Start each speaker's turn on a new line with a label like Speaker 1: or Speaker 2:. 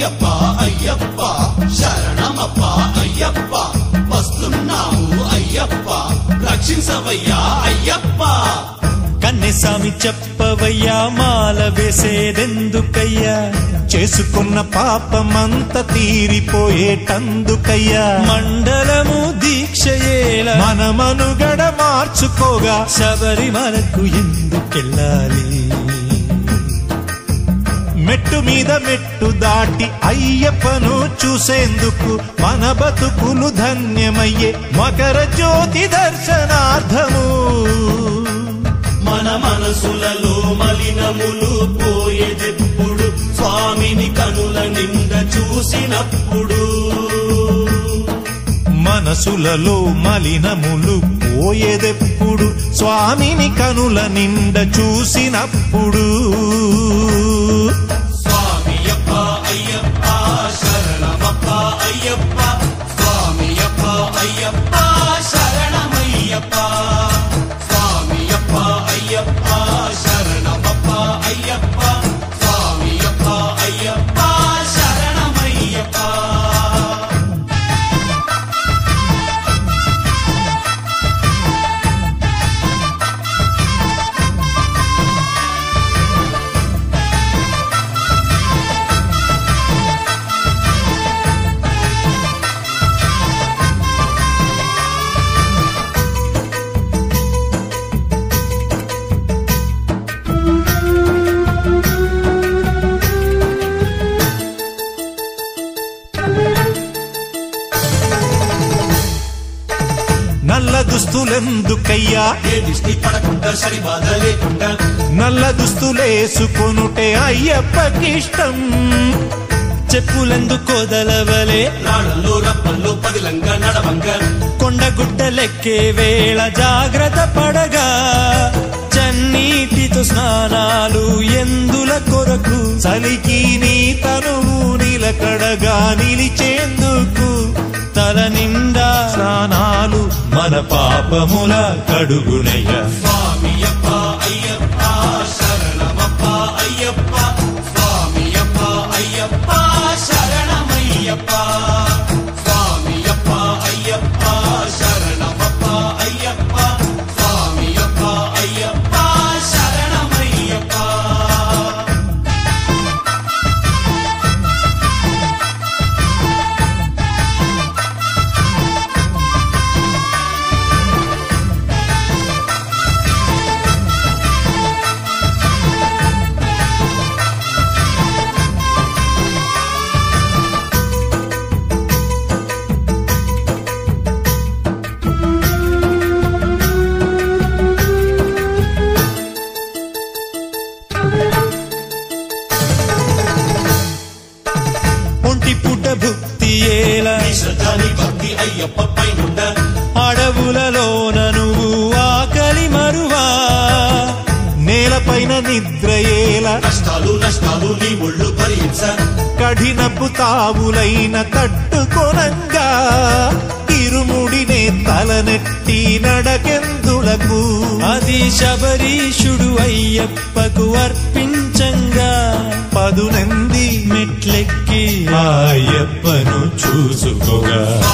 Speaker 1: స్వామియప్ప అయ్యప్ప శరణమప్ప అయ్యప్ప వస్తున్నాము అయ్యప్ప రక్షించవయ్యా అయ్యప్ప
Speaker 2: కన్నెసామి చెప్పవయ్యా మాల వేసేదెందుకయ్యా
Speaker 3: చేసుకున్న పాపమంత తీరిపోయేటందుకయ్యా
Speaker 2: మండలము దీక్షయేల
Speaker 3: మనమనుగడ మార్చుకోగా
Speaker 2: శబరిమలకు ఎందుకెళ్ళాలి
Speaker 3: మెట్టు మీద మెట్టు దాటి అయ్యప్పను చూసేందుకు మన బతుకులు ధన్యమయ్యే మకర జ్యోతి దర్శనార్థము
Speaker 1: మన మనసులలో మలినములు పోయేదెప్పుడు స్వామిని కనుల నిండ చూసినప్పుడు
Speaker 3: మనసులలో మలినములు పోయేదెప్పుడు స్వామిని కనుల నిండ చూసినప్పుడు
Speaker 1: స్వామియప్ప అయ్యప్ప శరణమప్ప అయ్యప్ప స్వామియప్ప అయ్యప్ప శరణమయ్యప్ప స్వామియప్ప అయ్యప్ప శరణమప్ప అయ్యప్ప స్వామియప్ప అయ్యప్ప శరణమయ్యప్ప
Speaker 3: నల్ల దుస్తులెందుకయ్యా
Speaker 1: ఏ దిష్టి పడకుండా సరి బాధ లేకుండా
Speaker 3: నల్ల దుస్తులేసుకొనుటే అయ్యప్పకిష్టం
Speaker 2: చెప్పులెందుకోదలవలే
Speaker 1: రాళ్ళల్లో రప్పల్లో పదిలంగా నడవంగా
Speaker 2: కొండగుడ్డలెక్కే వేళ జాగ్రత్త పడగా చన్నీటితో స్నానాలు ఎందుల కొరకు
Speaker 3: చలికి నీ తనువు నిలకడగా నిలిచేందుకు
Speaker 2: తల నిండా
Speaker 3: స్నానాలు మన పాపముల కడుగునయ్యా
Speaker 1: స్వామియప్ప అయ్యప్ప శరణమప్ప అయ్యప్ప స్వామియప్ప అయ్యప్ప శరణమయ్యప్ప స్వామియప్ప అయ్యప్ప శరణమప్ప అయ్యప్ప స్వామియప్ప అయ్యప్ప శరణమయ్యప్ప
Speaker 2: ఒంటి పుట్ట భుక్తి ఏల
Speaker 1: నీ శ్రద్ధాని భక్తి అయ్యప్ప పైనుండ
Speaker 2: అడవులలోన నువ్వు ఆకలి మరువా
Speaker 3: నేలపైన నిద్రయేల
Speaker 1: కష్టాలు నష్టాలు నీ ఒళ్ళు భరించ
Speaker 3: కఠినపు తావులైన తట్టుకొనంగా ఇరుముడినే తలనెట్టి నడకెందులకు
Speaker 2: అది శబరీషుడు అయ్యప్పకు అర్పించంగా
Speaker 3: పదునంది
Speaker 2: మెట్లెక్కి
Speaker 3: అయ్యప్పను చూసుకోగా